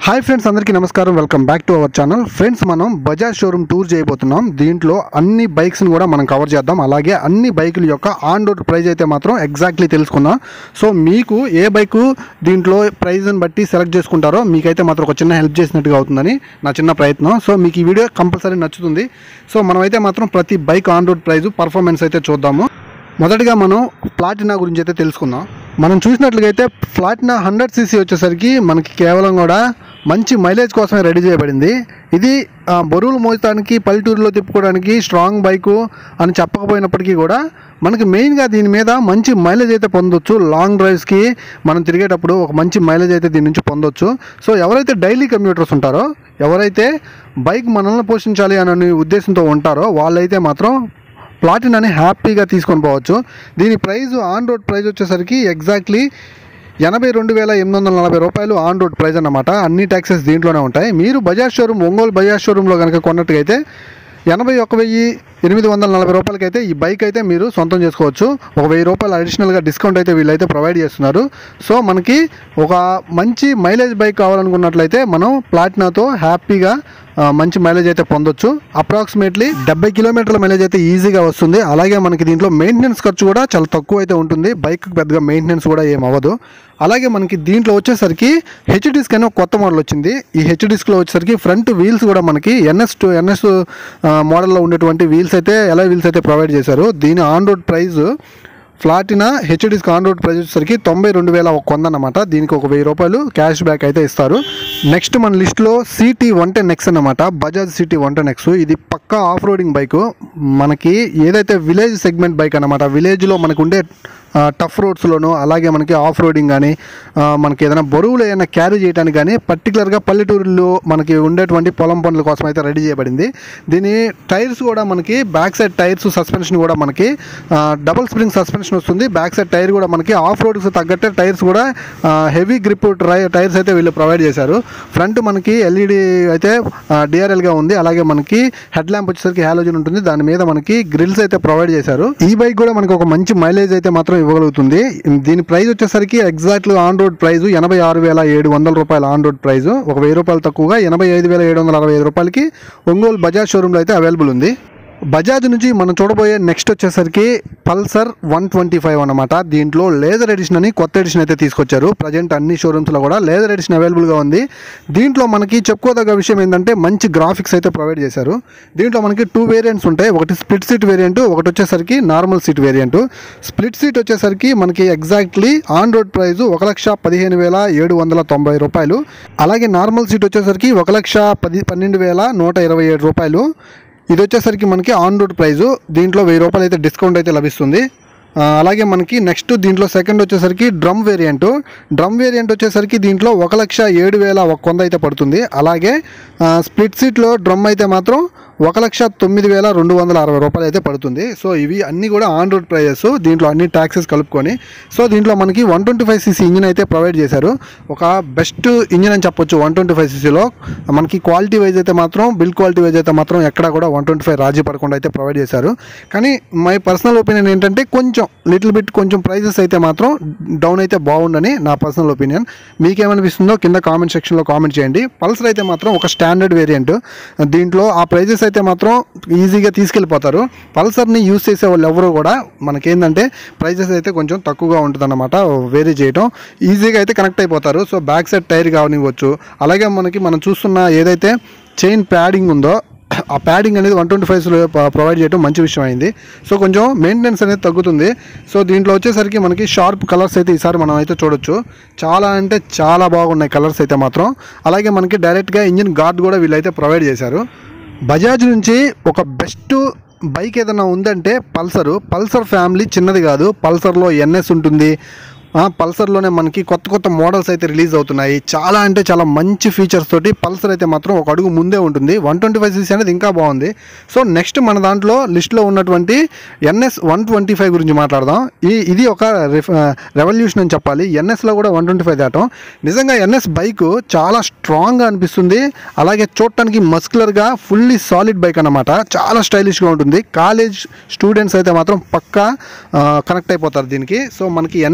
hi friends అందరికీ నమస్కారం welcome back to our channel friends మనం బజాజ్ షోరూమ్ టూర్ చేయబోతున్నాం దీంట్లో అన్ని బైక్స్ని కూడా మనం కవర్ చేద్దాం అలాగే అన్ని బైకుల యొక్క ఆన్ రోడ్ ప్రైస్ అయితే మాత్రం ఎగ్జాక్ట్లీ తెలుసుకుందాం సో మీకు ఏ బైకు దీంట్లో ప్రైజ్ని బట్టి సెలెక్ట్ చేసుకుంటారో మీకైతే మాత్రం ఒక చిన్న హెల్ప్ చేసినట్టుగా అవుతుందని నా చిన్న ప్రయత్నం సో మీకు ఈ వీడియో కంపల్సరీ నచ్చుతుంది సో మనమైతే మాత్రం ప్రతి bike on road price performance అయితే చూద్దాము మొదటిగా మనం ప్లాటినా గురించి అయితే తెలుసుకుందాం మనం చూసినట్లుగా అయితే ప్లాటినా హండ్రెడ్ సీసీ వచ్చేసరికి మనకి కేవలం కూడా మంచి మైలేజ్ కోసమే రెడీ చేయబడింది ఇది ఆ, బరువులు మోయటానికి పల్లెటూరులో తిప్పుకోవడానికి స్ట్రాంగ్ బైకు అని చెప్పకపోయినప్పటికీ కూడా మనకి మెయిన్గా దీని మీద మంచి మైలేజ్ అయితే పొందొచ్చు లాంగ్ డ్రైవ్స్కి మనం తిరిగేటప్పుడు ఒక మంచి మైలేజ్ అయితే దీని నుంచి పొందొచ్చు సో ఎవరైతే డైలీ కమ్యూటర్స్ ఉంటారో ఎవరైతే బైక్ మనల్ని పోషించాలి అనే ఉద్దేశంతో ఉంటారో వాళ్ళైతే మాత్రం ప్లాటినాని హ్యాపీగా తీసుకొని పోవచ్చు దీని ప్రైస్ ఆన్ రోడ్ ప్రైస్ వచ్చేసరికి ఎగ్జాక్ట్లీ ఎనభై రెండు వేల ఎనిమిది వందల నలభై రూపాయలు ఆన్ రోడ్ ప్రైస్ అన్నమాట అన్ని ట్యాక్సెస్ దీంట్లోనే ఉంటాయి మీరు బజాజ్ షోరూమ్ ఒంగోలు బజాజ్ షోరూంలో కనుక కొన్నట్టుగైతే ఎనభై ఒక వెయ్యి ఎనిమిది వందల నలభై రూపాయలకైతే ఈ బైక్ అయితే మీరు సొంతం చేసుకోవచ్చు ఒక వెయ్యి రూపాయలు అడిషనల్గా డిస్కౌంట్ అయితే వీళ్ళైతే ప్రొవైడ్ చేస్తున్నారు సో మనకి ఒక మంచి మైలేజ్ బైక్ కావాలనుకున్నట్లయితే మనం ప్లాటినాతో హ్యాపీగా ఆ, మంచి మైలేజ్ అయితే పొందొచ్చు అప్రాక్సిమేట్లీ డెబ్బై కిలోమీటర్ల మైలేజ్ అయితే ఈజీగా వస్తుంది అలాగే మనకి దీంట్లో మెయింటెనెన్స్ ఖర్చు కూడా చాలా తక్కువ అయితే ఉంటుంది బైక్ పెద్దగా మెయింటెనెన్స్ కూడా ఏం అవ్వదు అలాగే మనకి దీంట్లో వచ్చేసరికి హెచ్ డిస్క్ అనే ఒక కొత్త మోడల్ వచ్చింది ఈ హెచ్ డిస్క్లో వచ్చేసరికి ఫ్రంట్ వీల్స్ కూడా మనకి ఎన్ఎస్ టు ఎన్ఎస్ మోడల్లో ఉండేటువంటి వీల్స్ అయితే ఎలా వీల్స్ అయితే ప్రొవైడ్ చేశారు దీని ఆన్ రోడ్ ప్రైస్ ఫ్లాటినా హెచ్డిస్కి ఆన్ రోడ్ ప్రైస్ వచ్చేసరికి తొంభై రెండు వేల ఒక వంద అనమాట దీనికి ఒక వెయ్యి రూపాయలు క్యాష్ బ్యాక్ అయితే ఇస్తారు నెక్స్ట్ మన లిస్ట్లో సిటీ వన్ టెన్ ఎక్స్ అనమాట Bajaj CT one ten X ఇది పక్కా ఆఫ్ రోడింగ్ బైక్ మనకి ఏదైతే విలేజ్ సెగ్మెంట్ బైక్ అనమాట విలేజ్లో మనకు ఉండే టఫ్ రోడ్స్లోను అలాగే మనకి ఆఫ్ రోడింగ్ కానీ మనకి ఏదైనా బరువులు ఏదైనా క్యారీ చేయడానికి కానీ పర్టికులర్గా పల్లెటూరులో మనకి ఉండేటువంటి పొలం పనుల కోసం అయితే రెడీ చేయబడింది దీని టైర్స్ కూడా మనకి బ్యాక్ సైడ్ టైర్స్ సస్పెన్షన్ కూడా మనకి డబుల్ స్ప్రింగ్ సస్పెన్షన్ వస్తుంది బ్యాక్ సైడ్ టైర్ కూడా మనకి ఆఫ్ రోడ్కి తగ్గట్టే టైర్స్ కూడా హెవీ గ్రిప్ టైర్స్ అయితే వీళ్ళు ప్రొవైడ్ చేశారు ఫ్రంట్ మనకి ఎల్ఈడి అయితే డిఆర్ఎల్గా ఉంది అలాగే మనకి హెడ్ ల్యాంప్ వచ్చేసరికి హాలోజన్ ఉంటుంది దాని మీద మనకి గ్రిల్స్ అయితే ప్రొవైడ్ చేశారు ఈ బైక్ కూడా మనకి ఒక మంచి మైలేజ్ అయితే మాత్రం ఇవ్వగలుగుతుంది దీని ప్రైస్ వచ్చేసరికి ఎగ్జాక్ట్లీ ఆన్ రోడ్ ప్రైస్ ఎనభై ఆరు వేల ఏడు వందల రూపాయల ఆన్ రోడ్ ప్రైస్ ఒక వెయ్యి రూపాయలు తక్కువగా ఎనభై ఐదు వేల ఏడు వందల అరవై ఐదు రూపాయలకి ఒంగోలు బజాజ్ షోరూంలో అయితే అవైలబుల్ ఉంది బజాజ్ నుంచి మనం చూడబోయే నెక్స్ట్ వచ్చేసరికి పల్సర్ వన్ ట్వంటీ ఫైవ్ అనమాట దీంట్లో లేజర్ ఎడిషన్ అని కొత్త ఎడిషన్ అయితే తీసుకొచ్చారు ప్రజెంట్ అన్ని షోరూమ్స్లో కూడా లేజర్ ఎడిషన్ అవైలబుల్గా ఉంది దీంట్లో మనకి చెప్పుకోదగ్గ విషయం ఏంటంటే మంచి గ్రాఫిక్స్ అయితే ప్రొవైడ్ చేశారు దీంట్లో మనకి టూ వేరియంట్స్ ఉంటాయి ఒకటి స్ప్లిట్ సీట్ వేరియంట్ ఒకటి వచ్చేసరికి normal seat variant split seat వచ్చేసరికి మనకి ఎగ్జాక్ట్లీ ఆన్ రోడ్ ప్రైస్ ఒక లక్ష పదిహేను వేల ఏడు వందల తొంభై రూపాయలు అలాగే నార్మల్ సీట్ వచ్చేసరికి ఒక లక్ష పది పన్నెండు వేల నూట ఇరవై ఏడు రూపాయలు ఇది వచ్చేసరికి మనకి ఆన్ రోడ్ ప్రైజు దీంట్లో వెయ్యి రూపాయలు అయితే డిస్కౌంట్ అయితే లభిస్తుంది ఆ, అలాగే మనకి నెక్స్ట్ దీంట్లో సెకండ్ వచ్చేసరికి డ్రమ్ వేరియంట్ డ్రమ్ వేరియంట్ వచ్చేసరికి దీంట్లో ఒక లక్ష ఏడు వేల ఒక వంద అయితే పడుతుంది అలాగే ఆ, స్ప్లిట్ సీట్లో డ్రమ్ అయితే మాత్రం ఒక లక్ష తొమ్మిది వేల రెండు వందల అరవై రూపాయలు అయితే పడుతుంది సో ఇవి అన్నీ కూడా ఆన్ రోడ్ ప్రైజెస్ దీంట్లో అన్ని ట్యాక్సెస్ కలుపుకొని సో దీంట్లో మనకి one twenty five CC engine అయితే ప్రొవైడ్ చేశారు ఒక బెస్ట్ ఇంజిన్ అని చెప్పొచ్చు వన్ ట్వంటీ ఫైవ్ సీసీలో మనకి క్వాలిటీ వైజ్ అయితే మాత్రం బిల్ క్వాలిటీ వైజ్ అయితే మాత్రం ఎక్కడ కూడా వన్ ట్వంటీ ఫైవ్ రాజీ పడకుండా అయితే ప్రొవైడ్ చేశారు కానీ మై పర్సనల్ ఒపీనియన్ ఏంటంటే కొంచెం లిటిల్ బిట్ కొంచెం ప్రైజెస్ అయితే మాత్రం డౌన్ అయితే బాగుండని నా పర్సనల్ ఒపీనియన్ మీకేమనిపిస్తుందో కింద కామెంట్ సెక్షన్లో కామెంట్ చేయండి పల్సర్ అయితే మాత్రం ఒక స్టాండర్డ్ వేరియంట్ దీంట్లో ఆ ప్రైజెస్ అయితే మాత్రం ఈజీగా తీసుకెళ్ళిపోతారు పల్సర్ని యూస్ చేసే వాళ్ళు ఎవరు కూడా మనకేంటంటే ప్రైజెస్ అయితే కొంచెం తక్కువగా ఉంటుందన్నమాట వేరీ చేయడం ఈజీగా అయితే కనెక్ట్ అయిపోతారు సో బ్యాక్ సైడ్ టైర్ కావనివ్వచ్చు అలాగే మనకి మనం చూస్తున్న ఏదైతే చైన్ ప్యాడింగ్ ఉందో ఆ ప్యాడింగ్ అనేది వన్ ట్వంటీ ఫైవ్స్లో ప్రొవైడ్ చేయడం మంచి విషయం అయింది సో కొంచెం మెయింటెనెన్స్ అనేది తగ్గుతుంది సో దీంట్లో వచ్చేసరికి మనకి షార్ప్ కలర్స్ అయితే ఈసారి మనం అయితే చూడొచ్చు చాలా అంటే చాలా బాగున్నాయి కలర్స్ అయితే మాత్రం అలాగే మనకి డైరెక్ట్గా ఇంజిన్ గార్డ్ కూడా వీళ్ళైతే ప్రొవైడ్ చేశారు బజాజ్ నుంచి ఒక బెస్ట్ బైక్ ఏదైనా ఉందంటే పల్సరు పల్సర్ ఫ్యామిలీ చిన్నది కాదు పల్సర్లో ఎన్ఎస్ ఉంటుంది ఆ, పల్సర్లోనే మనకి కొత్త కొత్త మోడల్స్ అయితే రిలీజ్ అవుతున్నాయి చాలా అంటే చాలా మంచి ఫీచర్స్ తోటి పల్సర్ అయితే మాత్రం ఒక అడుగు ముందే ఉంటుంది వన్ ట్వంటీ ఫైవ్ సీసీ అనేది ఇంకా బాగుంది సో నెక్స్ట్ మన దాంట్లో లిస్ట్లో ఉన్నటువంటి ఎన్ఎస్ వన్ ట్వంటీ ఫైవ్ గురించి మాట్లాడదాం ఈ ఇది ఒక రెవల్యూషన్ అని చెప్పాలి ఎన్ఎస్లో కూడా వన్ ట్వంటీ ఫైవ్ దాటం నిజంగా ఎన్ఎస్ బైక్ చాలా స్ట్రాంగ్గా అనిపిస్తుంది అలాగే చూడటానికి మస్కులర్గా ఫుల్లీ సాలిడ్ బైక్ అన్నమాట చాలా స్టైలిష్గా ఉంటుంది కాలేజ్ స్టూడెంట్స్ అయితే మాత్రం పక్కా కనెక్ట్ అయిపోతారు దీనికి సో మనకి ఎన్ఎస్లో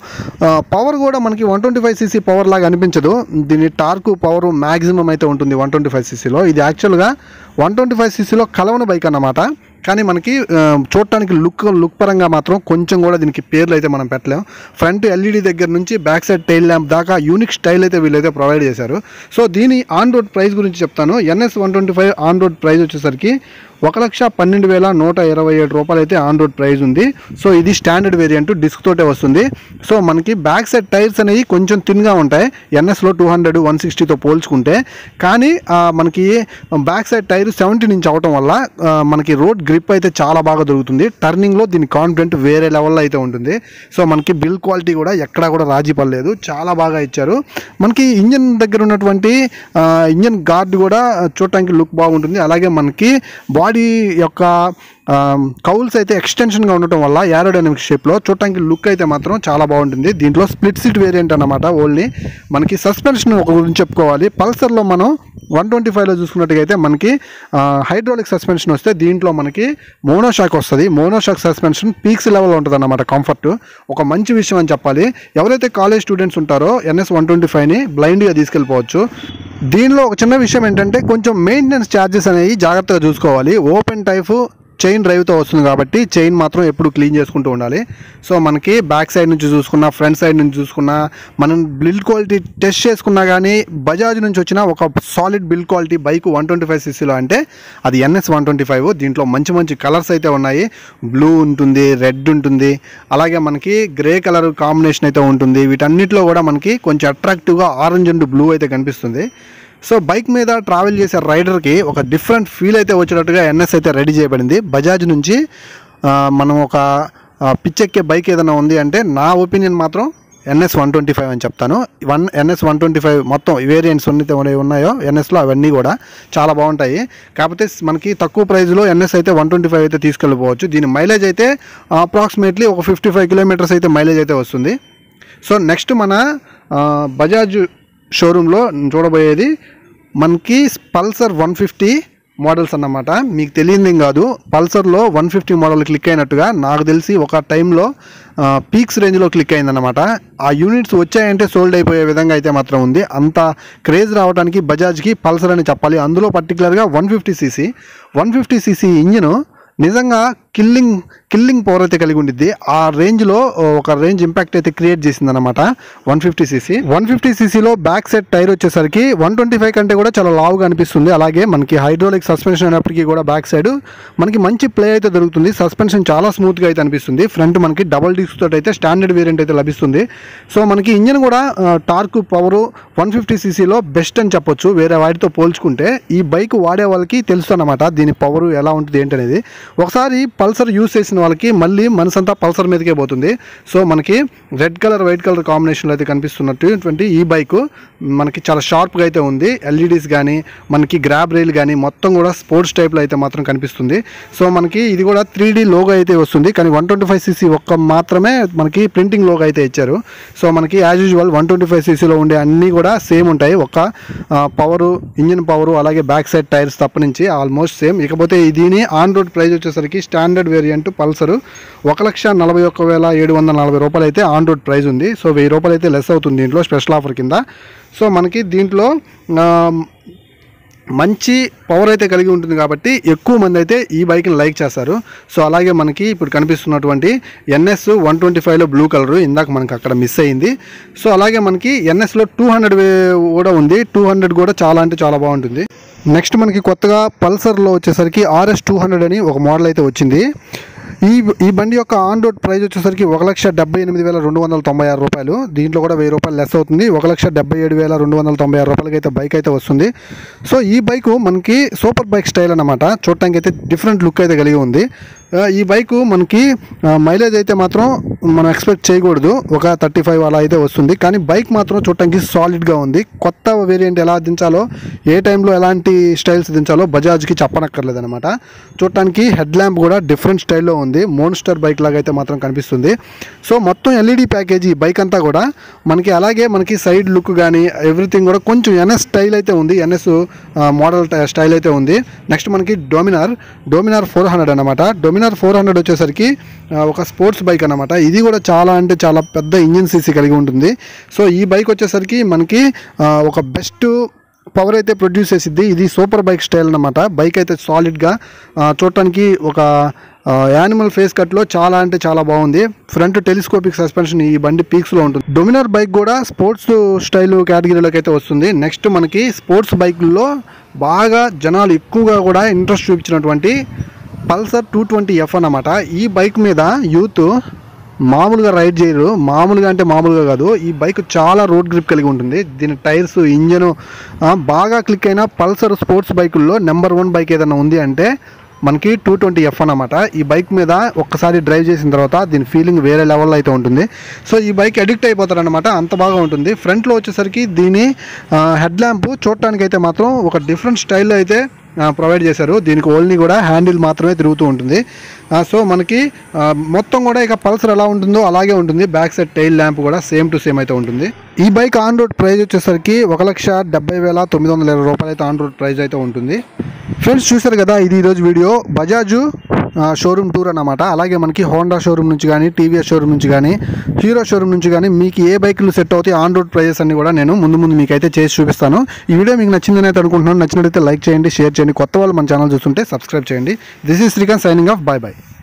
పవర్ కూడా మనకి one twenty five CC power లాగా అనిపించదు దీని టార్క్ పవర్ మ్యాక్సిమం అయితే ఉంటుంది వన్ ట్వంటీ ఫైవ్ సీసీలో ఇది యాక్చువల్గా వన్ ట్వంటీ ఫైవ్ సీసీలో కలవని బైక్ అన్నమాట కానీ మనకి ఆ, చూడటానికి లుక్ లుక్ పరంగా మాత్రం కొంచెం కూడా దీనికి పేర్లు అయితే మనం పెట్టలేం ఫ్రంట్ ఎల్ఈడి దగ్గర నుంచి బ్యాక్ సైడ్ టైల్ ల్యాంప్ దాకా యూనిక్ స్టైల్ అయితే వీళ్ళైతే ప్రొవైడ్ చేశారు సో దీని ఆన్ రోడ్ ప్రైస్ గురించి చెప్తాను NS one twenty five on road price వచ్చేసరికి ఒక లక్ష పన్నెండు వేల నూట ఇరవై ఏడు రూపాయలు అయితే ఆన్ రోడ్ ప్రైస్ ఉంది సో ఇది స్టాండర్డ్ వేరియంట్ డిస్క్ తోటే వస్తుంది సో మనకి బ్యాక్ సైడ్ టైర్స్ అనేవి కొంచెం థిన్గా ఉంటాయి ఎన్ఎస్లో టూ హండ్రెడ్ వన్ సిక్స్టీతో పోల్చుకుంటే కానీ ఆ, మనకి బ్యాక్ సైడ్ టైర్ సెవెంటీ నుంచి అవటం వల్ల ఆ, మనకి రోడ్ గ్రిప్ అయితే చాలా బాగా దొరుకుతుంది టర్నింగ్లో దీని కాన్ఫిడెంట్ వేరే లెవెల్లో అయితే ఉంటుంది సో మనకి బిల్ క్వాలిటీ కూడా ఎక్కడా కూడా రాజీ పడలేదు చాలా బాగా ఇచ్చారు మనకి ఇంజన్ దగ్గర ఉన్నటువంటి ఆ, ఇంజన్ గార్డ్ కూడా చూడటానికి లుక్ బాగుంటుంది అలాగే మనకి బాడీ యొక్క కౌల్స్ అయితే ఎక్స్టెన్షన్గా ఉండటం వల్ల ఏరోడైనమిక్ షేప్లో చూడటానికి లుక్ అయితే మాత్రం చాలా బాగుంటుంది దీంట్లో స్ప్లిట్ సీట్ వేరియంట్ అన్నమాట ఓన్లీ మనకి సస్పెన్షన్ ఒక గురించి చెప్పుకోవాలి పల్సర్లో మనం వన్ ట్వంటీ ఫైవ్లో చూసుకున్నట్టుగా అయితే మనకి హైడ్రాలిక్ సస్పెన్షన్ వస్తే దీంట్లో మనకి మోనోషాక్ వస్తుంది మోనోషాక్ సస్పెన్షన్ పీక్స్ లెవెల్లో ఉంటుంది అన్నమాట కంఫర్ట్ ఒక మంచి విషయం అని చెప్పాలి ఎవరైతే కాలేజ్ స్టూడెంట్స్ ఉంటారో ఎన్ఎస్ వన్ ట్వంటీ ఫైవ్ని బ్లైండ్గా తీసుకెళ్ళిపోవచ్చు దీనిలో ఒక చిన్న విషయం ఏంటంటే కొంచెం మెయింటెనెన్స్ ఛార్జెస్ అనేవి జాగ్రత్తగా చూసుకోవాలి ఓపెన్ టైప్ చైన్ డ్రైవ్తో వస్తుంది కాబట్టి చైన్ మాత్రం ఎప్పుడు క్లీన్ చేసుకుంటూ ఉండాలి సో మనకి బ్యాక్ సైడ్ నుంచి చూసుకున్నా ఫ్రంట్ సైడ్ నుంచి చూసుకున్నా మనం బిల్డ్ క్వాలిటీ టెస్ట్ చేసుకున్నా కానీ బజాజ్ నుంచి వచ్చిన ఒక solid build quality bike one twenty five సీసీలో అంటే అది ఎన్ఎస్ వన్ ట్వంటీ ఫైవ్ దీంట్లో మంచి మంచి కలర్స్ అయితే ఉన్నాయి బ్లూ ఉంటుంది రెడ్ ఉంటుంది అలాగే మనకి గ్రే కలర్ కాంబినేషన్ అయితే ఉంటుంది వీటన్నిటిలో కూడా మనకి కొంచెం అట్రాక్టివ్గా ఆరెంజ్ అండ్ బ్లూ అయితే కనిపిస్తుంది సో బైక్ మీద ట్రావెల్ చేసే రైడర్కి ఒక డిఫరెంట్ ఫీల్ అయితే వచ్చేటట్టుగా ఎన్ఎస్ అయితే రెడీ చేయబడింది బజాజ్ నుంచి ఆ, మనం ఒక ఆ, పిచ్చెక్కే బైక్ ఏదైనా ఉంది అంటే నా ఒపీనియన్ మాత్రం ఎన్ఎస్ వన్ ట్వంటీ ఫైవ్ అని చెప్తాను one NS one twenty five మొత్తం వేరియంట్స్ ఉన్నైతే ఉన్నాయో ఎన్ఎస్లో అవన్నీ కూడా చాలా బాగుంటాయి కాకపోతే మనకి తక్కువ ప్రైస్లో ఎన్ఎస్ అయితే వన్ ట్వంటీ ఫైవ్ అయితే తీసుకెళ్ళిపోవచ్చు దీని మైలేజ్ అయితే అప్రాక్సిమేట్లీ ఒక ఫిఫ్టీ ఫైవ్ కిలోమీటర్స్ అయితే మైలేజ్ అయితే వస్తుంది సో నెక్స్ట్ మన ఆ, బజాజ్ షోరూంలో చూడబోయేది మనకి పల్సర్ వన్ ఫిఫ్టీ మోడల్స్ అన్నమాట మీకు తెలియదు కాదు పల్సర్లో వన్ ఫిఫ్టీ మోడల్ క్లిక్ అయినట్టుగా నాకు తెలిసి ఒక టైంలో పీక్స్ రేంజ్లో క్లిక్ అయిందన్నమాట ఆ యూనిట్స్ వచ్చాయంటే సోల్డ్ అయిపోయే విధంగా అయితే మాత్రం ఉంది అంత క్రేజ్ రావడానికి బజాజ్కి పల్సర్ అని చెప్పాలి అందులో పర్టికులర్గా one fifty CC one fifty CC engine నిజంగా కిల్లింగ్ కిల్లింగ్ పవర్ అయితే కలిగి ఉండిద్ది ఆ రేంజ్లో ఒక రేంజ్ ఇంపాక్ట్ అయితే క్రియేట్ చేసింది అనమాట one fifty CC one fifty సీసీలో బ్యాక్ సైడ్ టైర్ వచ్చేసరికి వన్ ట్వంటీ ఫైవ్ కంటే కూడా చాలా లావుగా అనిపిస్తుంది అలాగే మనకి హైడ్రాలిక్ సస్పెన్షన్ అయినప్పటికీ కూడా బ్యాక్ సైడ్ మనకి మంచి ప్లే అయితే దొరుకుతుంది సస్పెన్షన్ చాలా స్మూత్గా అయితే అనిపిస్తుంది ఫ్రంట్ మనకి డబల్ డిస్క్ తోటి అయితే స్టాండర్డ్ వేరియంట్ అయితే లభిస్తుంది సో మనకి ఇంజిన్ కూడా టార్క్ పవర్ వన్ ఫిఫ్టీ సీసీలో బెస్ట్ అని చెప్పొచ్చు వేరే వాటితో పోల్చుకుంటే ఈ బైక్ వాడే వాళ్ళకి తెలుసు అనమాట దీని పవర్ ఎలా ఉంటుంది ఏంటనేది ఒకసారి పల్సర్ యూస్ చేసిన వాళ్ళకి మళ్ళీ మనసంతా పల్సర్ మీదకే పోతుంది సో మనకి రెడ్ కలర్ వైట్ కలర్ కాంబినేషన్లో అయితే కనిపిస్తున్నటువంటి ఈ బైక్ మనకి చాలా షార్ప్గా అయితే ఉంది ఎల్ఈడీస్ కానీ మనకి గ్రాబ్ రైల్ కానీ మొత్తం కూడా స్పోర్ట్స్ టైప్లో అయితే మాత్రం కనిపిస్తుంది సో మనకి ఇది కూడా త్రీ డీ లోగో అయితే వస్తుంది కానీ వన్ ట్వంటీ ఫైవ్ సీసీ ఒక్క మాత్రమే మనకి ప్రింటింగ్ లోగో అయితే ఇచ్చారు సో మనకి as usual one twenty five సీసీలో ఉండే అన్నీ కూడా సేమ్ ఉంటాయి ఒక పవరు ఇంజిన్ పవరు అలాగే బ్యాక్ సైడ్ టైర్స్ తప్ప నుంచి ఆల్మోస్ట్ సేమ్ ఇకపోతే దీని ఆన్ రోడ్ ప్రైస్ వచ్చేసరికి స్టాండర్డ్ వేరియంట్ పల్సర్ ఒక లక్ష నలభై ఒక్క వేల ఏడు వందల నలభై రూపాయలు అయితే ఆన్ రోడ్ ప్రైస్ ఉంది సో వెయ్యి రూపాయలు అయితే లెస్ అవుతుంది దీంట్లో స్పెషల్ ఆఫర్ కింద సో మనకి దీంట్లో ఆ, మంచి పవర్ అయితే కలిగి ఉంటుంది కాబట్టి ఎక్కువ మంది అయితే ఈ బైక్ని లైక్ చేస్తారు సో అలాగే మనకి ఇప్పుడు కనిపిస్తున్నటువంటి ఎన్ఎస్ వన్ ట్వంటీ ఫైవ్లో బ్లూ కలర్ ఇందాక మనకి అక్కడ మిస్ అయింది సో అలాగే మనకి ఎన్ఎస్లో టూ హండ్రెడ్ కూడా ఉంది టూ హండ్రెడ్ కూడా చాలా అంటే చాలా బాగుంటుంది నెక్స్ట్ మనకి కొత్తగా పల్సర్లో వచ్చేసరికి ఆర్ఎస్ టూ హండ్రెడ్ అని ఒక మోడల్ అయితే వచ్చింది ఈ ఈ బండి యొక్క ఆన్ రోడ్ ప్రైస్ వచ్చేసరికి ఒక లక్ష డెబ్బై ఎనిమిది వేల రెండు వందల తొంభై ఆరు రూపాయలు దీంట్లో కూడా వెయ్యి రూపాయలు లెస్ అవుతుంది ఒక లక్ష డెబ్బై ఏడు వేల రెండు వందల తొంభై ఆరు రూపాయలకి అయితే బైక్ అయితే వస్తుంది సో ఈ బైక్ మనకి సూపర్ బైక్ స్టైల్ అనమాట చూడటానికి అయితే డిఫరెంట్ లుక్ అయితే కలిగి ఉంది ఆ, ఈ బైక్ మనకి మైలేజ్ అయితే మాత్రం మనం ఎక్స్పెక్ట్ చేయకూడదు ఒక థర్టీ ఫైవ్ అలా అయితే వస్తుంది కానీ బైక్ మాత్రం చూడటానికి సాలిడ్గా ఉంది కొత్త వేరియంట్ ఎలా దించాలో ఏ టైంలో ఎలాంటి స్టైల్స్ దించాలో బజాజ్కి చెప్పనక్కర్లేదు అనమాట చూడటానికి హెడ్ ల్యాంప్ కూడా డిఫరెంట్ స్టైల్లో ఉంది మోన్స్టర్ బైక్ లాగా అయితే మాత్రం కనిపిస్తుంది సో మొత్తం ఎల్ఈడి ప్యాకేజీ బైక్ అంతా కూడా మనకి అలాగే మనకి సైడ్ లుక్ కానీ ఎవ్రీథింగ్ కూడా కొంచెం ఎన్ఎస్ స్టైల్ అయితే ఉంది ఎన్ఎస్ మోడల్ స్టైల్ అయితే ఉంది నెక్స్ట్ మనకి డోమినార్ డోమినార్ ఫోర్ హండ్రెడ్ అనమాట డొమినార్ డొమినార్ ఫోర్ హండ్రెడ్ వచ్చేసరికి ఆ, ఒక స్పోర్ట్స్ బైక్ అనమాట ఇది కూడా చాలా అంటే చాలా పెద్ద ఇంజిన్ సీసీ కలిగి ఉంటుంది సో ఈ బైక్ వచ్చేసరికి మనకి ఆ, ఒక బెస్ట్ పవర్ అయితే ప్రొడ్యూస్ చేసిద్ది ఇది సూపర్ బైక్ స్టైల్ అనమాట బైక్ అయితే సాలిడ్గా చూడటానికి ఒక యానిమల్ ఫేస్ కట్లో చాలా అంటే చాలా బాగుంది ఫ్రంట్ టెలిస్కోపిక్ సస్పెన్షన్ ఈ బండి పీక్స్లో ఉంటుంది డొమినార్ బైక్ కూడా స్పోర్ట్స్ స్టైల్ కేటగిరీలోకి అయితే వస్తుంది నెక్స్ట్ మనకి స్పోర్ట్స్ బైక్లో బాగా జనాలు ఎక్కువగా కూడా ఇంట్రెస్ట్ చూపించినటువంటి పల్సర్ టూ ట్వంటీ ఎఫ్ అన్నమాట ఈ బైక్ మీద యూత్ మామూలుగా రైడ్ చేయరు మామూలుగా అంటే మామూలుగా కాదు ఈ బైక్ చాలా రోడ్ గ్రిప్ కలిగి ఉంటుంది దీని టైర్స్ ఇంజన్ బాగా క్లిక్ అయిన పల్సర్ స్పోర్ట్స్ బైకుల్లో నెంబర్ వన్ బైక్ ఏదైనా ఉంది అంటే మనకి టూ ట్వంటీ ఎఫ్ అనమాట ఈ బైక్ మీద ఒక్కసారి డ్రైవ్ చేసిన తర్వాత దీని ఫీలింగ్ వేరే లెవెల్లో అయితే ఉంటుంది సో ఈ బైక్ అడిక్ట్ అయిపోతారనమాట అంత బాగా ఉంటుంది ఫ్రంట్లో వచ్చేసరికి దీని హెడ్ ల్యాంప్ చూడటానికి అయితే మాత్రం ఒక డిఫరెంట్ స్టైల్లో అయితే ప్రొవైడ్ చేశారు దీనికి ఓన్లీ కూడా హ్యాండిల్ మాత్రమే తిరుగుతూ ఉంటుంది ఆ, సో మనకి ఆ, మొత్తం కూడా ఇక పల్సర్ ఎలా ఉంటుందో అలాగే ఉంటుంది బ్యాక్ సైడ్ టైల్ ల్యాంప్ కూడా సేమ్ టు సేమ్ అయితే ఉంటుంది ఈ బైక్ ఆన్ రోడ్ ప్రైస్ వచ్చేసరికి ఒక లక్ష డెబ్బై వేల తొమ్మిది వందల ఇరవై రూపాయలు అయితే ఆన్ రోడ్ ప్రైస్ అయితే ఉంటుంది ఫ్రెండ్స్ చూశారు కదా ఇది ఈరోజు వీడియో బజాజు షోరూమ్ టూర్ అన్నమాట అలాగే మనకి హోండా షోరూమ్ నుంచి కానీ టీవీఎస్ షోరూమ్ నుంచి కానీ హీరో షోరూమ్ నుంచి కానీ మీకు ఏ బైకులు సెట్ అవుతాయి ఆన్ రోడ్ ప్రైజెస్ అన్ని కూడా నేను ముందు ముందు మీకు అయితే చేసి చూపిస్తాను ఈ వీడియో మీకు నచ్చిందని అయితే అనుకుంటున్నాను నచ్చినట్లయితే లైక్ చేయండి షేర్ చేయండి కొత్త వాళ్ళు మన ఛానల్ చూస్తుంటే సబ్స్క్రైబ్ చేయండి this is Srikanth signing off bye bye